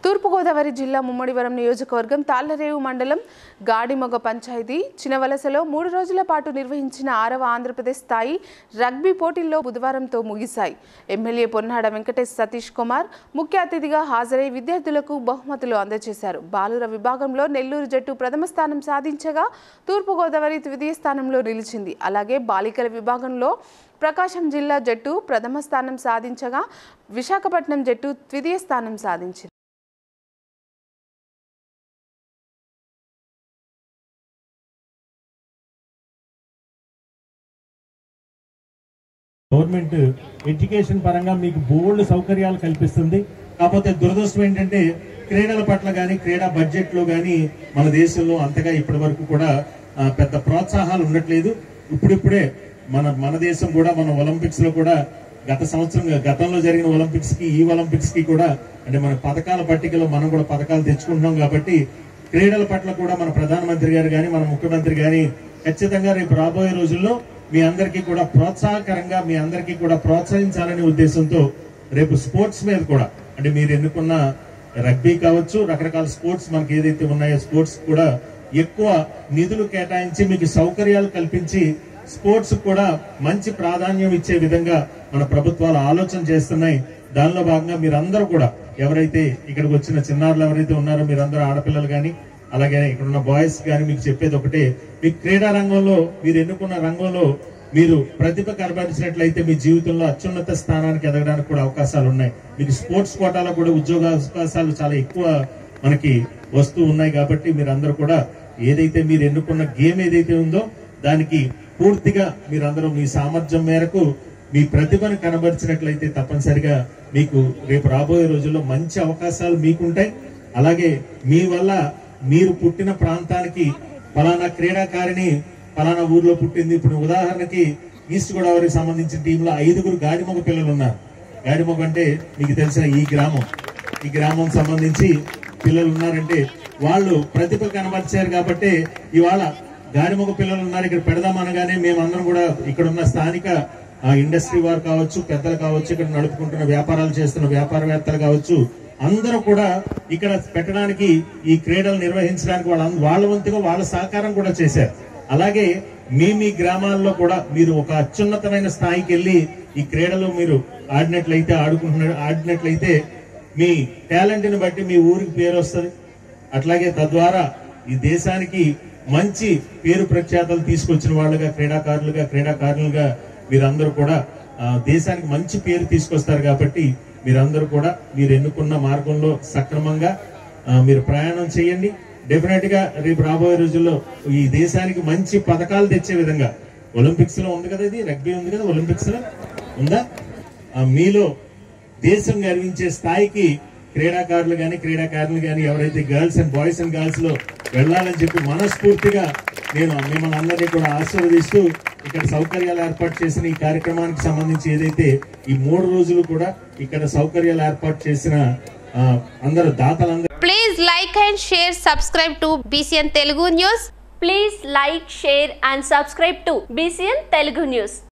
తూర్పుగోదావరి జిల్లా ముమ్మడివరం నియోజకవర్గం తాళ్లరేవు మండలం గాడిమొగ పంచాయతీ చినవలసలో మూడు రోజుల పాటు నిర్వహించిన ఆరవ ఆంధ్రప్రదేశ్ స్థాయి రగ్బీ పోటీల్లో బుధవారంతో ముగిశాయి ఎమ్మెల్యే పొన్నాడ వెంకటేష్ సతీష్ కుమార్ ముఖ్య అతిథిగా హాజరై విద్యార్థులకు బహుమతులు అందజేశారు బాలుర విభాగంలో నెల్లూరు జట్టు ప్రథమ స్థానం సాధించగా తూర్పుగోదావరి ద్వితీయ స్థానంలో నిలిచింది అలాగే బాలికల విభాగంలో ప్రకాశం జిల్లా జట్టు ప్రథమ స్థానం సాధించగా విశాఖపట్నం జట్టు ద్వితీయ స్థానం సాధించింది గవర్నమెంట్ ఎడ్యుకేషన్ పరంగా మీకు బోల్డ్ సౌకర్యాలు కల్పిస్తుంది కాకపోతే దురదృష్టం ఏంటంటే క్రీడల పట్ల కానీ క్రీడా బడ్జెట్ లో కానీ మన దేశంలో అంతగా ఇప్పటి వరకు కూడా ఆ, పెద్ద ప్రోత్సాహాలు ఉండట్లేదు ఇప్పుడిప్పుడే మన మన దేశం కూడా మన ఒలింపిక్స్ లో కూడా గత సంవత్సరం గతంలో జరిగిన ఒలింపిక్స్ కి ఈ ఒలింపిక్స్ కి కూడా అంటే మన పథకాల పట్టికలో మనం కూడా పథకాలు తెచ్చుకుంటున్నాం కాబట్టి క్రీడల పట్ల కూడా మన ప్రధానమంత్రి గారు కానీ మన ముఖ్యమంత్రి గాని ఖచ్చితంగా రేపు రాబోయే రోజుల్లో మీ అందరికీ కూడా ప్రోత్సాహకరంగా మీ అందరికీ కూడా ప్రోత్సహించాలనే ఉద్దేశంతో రేపు స్పోర్ట్స్ మీద కూడా అంటే మీరు ఎన్నుకున్న రగ్బీ కావచ్చు రకరకాల స్పోర్ట్స్ మనకి ఏదైతే ఉన్నాయో స్పోర్ట్స్ కూడా ఎక్కువ నిధులు కేటాయించి మీకు సౌకర్యాలు కల్పించి స్పోర్ట్స్ కూడా మంచి ప్రాధాన్యం ఇచ్చే విధంగా మన ప్రభుత్వాలు ఆలోచన చేస్తున్నాయి దానిలో భాగంగా మీరందరూ కూడా ఎవరైతే ఇక్కడికి వచ్చిన చిన్నారులు ఎవరైతే ఉన్నారో మీరందరూ ఆడపిల్లలు కానీ అలాగే ఇక్కడ ఉన్న బాయ్స్ కానీ మీకు చెప్పేది ఒకటే మీ క్రీడా రంగంలో మీరు ఎన్నుకున్న రంగంలో మీరు ప్రతిభ కనబరిచినట్లయితే మీ జీవితంలో అత్యున్నత స్థానానికి ఎదగడానికి కూడా అవకాశాలు ఉన్నాయి మీకు స్పోర్ట్స్ కోటాలో కూడా ఉద్యోగ అవకాశాలు చాలా ఎక్కువ మనకి వస్తూ ఉన్నాయి కాబట్టి మీరందరూ కూడా ఏదైతే మీరు ఎన్నుకున్న గేమ్ ఏదైతే ఉందో దానికి పూర్తిగా మీరందరూ మీ సామర్థ్యం మేరకు మీ ప్రతిభను కనబరిచినట్లయితే తప్పనిసరిగా మీకు రేపు రాబోయే రోజుల్లో మంచి అవకాశాలు మీకుంటాయి అలాగే మీ వల్ల మీరు పుట్టిన ప్రాంతానికి ఫలానా క్రీడాకారిణి ఫలానా ఊర్లో పుట్టింది ఇప్పుడు ఉదాహరణకి ఈస్ట్ గోదావరికి సంబంధించిన టీంలో ఐదుగురు గాడిమొగ పిల్లలు ఉన్నారు గాడిమొగ అంటే మీకు తెలిసిన ఈ గ్రామం ఈ గ్రామం సంబంధించి పిల్లలు ఉన్నారంటే వాళ్ళు ప్రతిభ కనబరిచారు కాబట్టి ఇవాళ గాడిమొగ పిల్లలు ఉన్నారు ఇక్కడ పెడదాం అనగానే మేమందరం కూడా ఇక్కడ ఉన్న స్థానిక ఆ ఇండస్ట్రీ వారు కావచ్చు పెద్దలు కావచ్చు ఇక్కడ నడుపుకుంటున్న వ్యాపారాలు చేస్తున్న వ్యాపారవేత్తలు కావచ్చు అందరూ కూడా ఇక్కడ పెట్టడానికి ఈ క్రీడలు నిర్వహించడానికి వాళ్ళ వాళ్ళ వంతుగా వాళ్ళ సహకారం కూడా చేశారు అలాగే మీ మీ గ్రామాల్లో కూడా మీరు ఒక అత్యున్నతమైన స్థాయికి వెళ్ళి ఈ క్రీడలు మీరు ఆడినట్లయితే ఆడుకుంటున్న ఆడినట్లయితే మీ టాలెంట్ ని బట్టి మీ ఊరికి పేరు వస్తుంది అట్లాగే తద్వారా ఈ దేశానికి మంచి పేరు ప్రఖ్యాతలు తీసుకొచ్చిన వాళ్ళుగా క్రీడాకారులుగా క్రీడాకారులుగా మీరందరూ కూడా ఆ, దేశానికి మంచి పేరు తీసుకొస్తారు కాబట్టి మీరందరూ కూడా మీరు ఎన్నుకున్న మార్గంలో సక్రమంగా ఆ, మీరు ప్రయాణం చేయండి డెఫినెట్ గా రేపు రాబోయే రోజుల్లో ఈ దేశానికి మంచి పథకాలు తెచ్చే విధంగా ఒలింపిక్స్ లో ఉంది కదా ఇది రగ్బీ ఉంది కదా ఒలింపిక్స్ లో ఉందా ఆ, మీలో దేశం గర్వించే స్థాయికి క్రీడాకారులు గాని క్రీడాకారులు గాని ఎవరైతే girls and boys and girls లో వెళ్ళాలని చెప్పి మనస్ఫూర్తిగా నేను మిమ్మల్ని అందరినీ కూడా ఆశీర్వదిస్తూ ఇక్కడ సౌకర్యాలు ఏర్పాటు చేసిన ఈ కార్యక్రమానికి సంబంధించి ఏదైతే ఈ మూడు రోజులు కూడా ఇక్కడ సౌకర్యాలు ఏర్పాటు చేసిన ఆ, అందరు దాతలందరూ Please like and share, subscribe to BCN Telugu News. Please like, share and subscribe to BCN Telugu News.